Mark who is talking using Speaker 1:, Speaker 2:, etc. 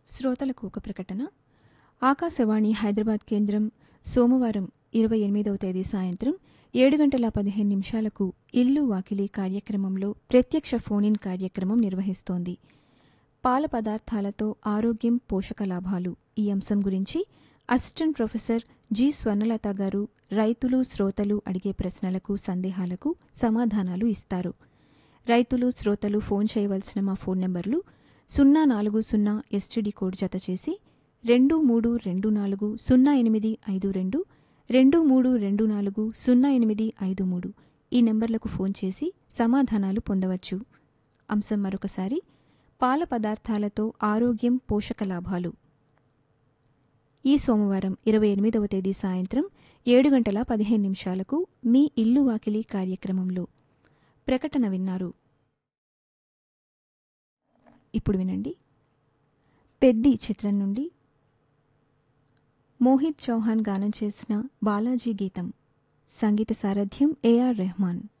Speaker 1: శ్రోతలకు ఒక ప్రకటన ఆకాశవాణి హైదరాబాద్ కేంద్రం సోమవారం ఇరవై ఎనిమిదవ తేదీ సాయంత్రం ఏడు గంటల పదిహేను నిమిషాలకు ఇల్లు వాకిలి కార్యక్రమంలో ప్రత్యక్ష ఫోన్ ఇన్ కార్యక్రమం నిర్వహిస్తోంది పాల పదార్థాలతో ఆరోగ్యం పోషక లాభాలు ఈ అంశం గురించి అసిస్టెంట్ ప్రొఫెసర్ జి స్వర్ణలత గారు రైతులు శ్రోతలు అడిగే ప్రశ్నలకు సందేహాలకు సమాధానాలు ఇస్తారు రైతులు శ్రోతలు ఫోన్ చేయవలసిన మా ఫోన్ నంబర్లు సున్నా నాలుగు సున్నా ఎస్టీడీ కోడ్ జత చేసి రెండు మూడు రెండు నాలుగు సున్నా ఎనిమిది ఐదు రెండు రెండు మూడు రెండు నాలుగు సున్నా ఎనిమిది ఐదు మూడు ఈ నెంబర్లకు ఫోన్ చేసి సమాధానాలు పొందవచ్చు అంశం మరొకసారి పాల పదార్థాలతో ఆరోగ్యం పోషక లాభాలు ఈ సోమవారం ఇరవై ఎనిమిదవ తేదీ సాయంత్రం ఏడు గంటల పదిహేను నిమిషాలకు మీ ఇల్లు వాకిలి కార్యక్రమంలో ప్రకటన విన్నారు ఇప్పుడు వినండి పెద్ది చిత్రం నుండి మోహిత్ చౌహాన్ గానం చేసిన బాలాజీ గీతం సంగీత సారథ్యం ఏఆర్ రెహమాన్